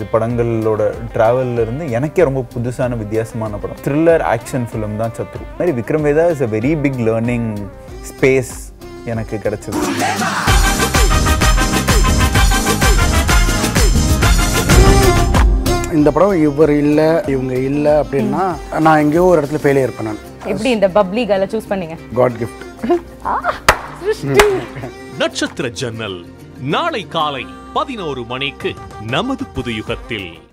படங்களோட டிராவல்ல இருந்து எனக்கே ரொம்ப புதுசான வித்தியாசமான படம் த்ரில்லர் ஆக்ஷன் ஃபிலிம் தான் சத்ரு இந்த மாதிரி Vikram Vedha is a very big learning space எனக்கு கிடைச்சது இந்த படம் இவர் இல்லை இவங்க இல்லை அப்படின்னா நான் எங்கேயோ ஒரு இடத்துல ஃபெயிலியர் இருப்பேன் நான் எப்படி இந்த பப்ளி கேர்ளை சூஸ் பண்ணீங்க காட் கிஃப்ட் நட்சத்திர ஜன்னல் நாளை காலை பதினோரு மணிக்கு நமது புதுயுகத்தில்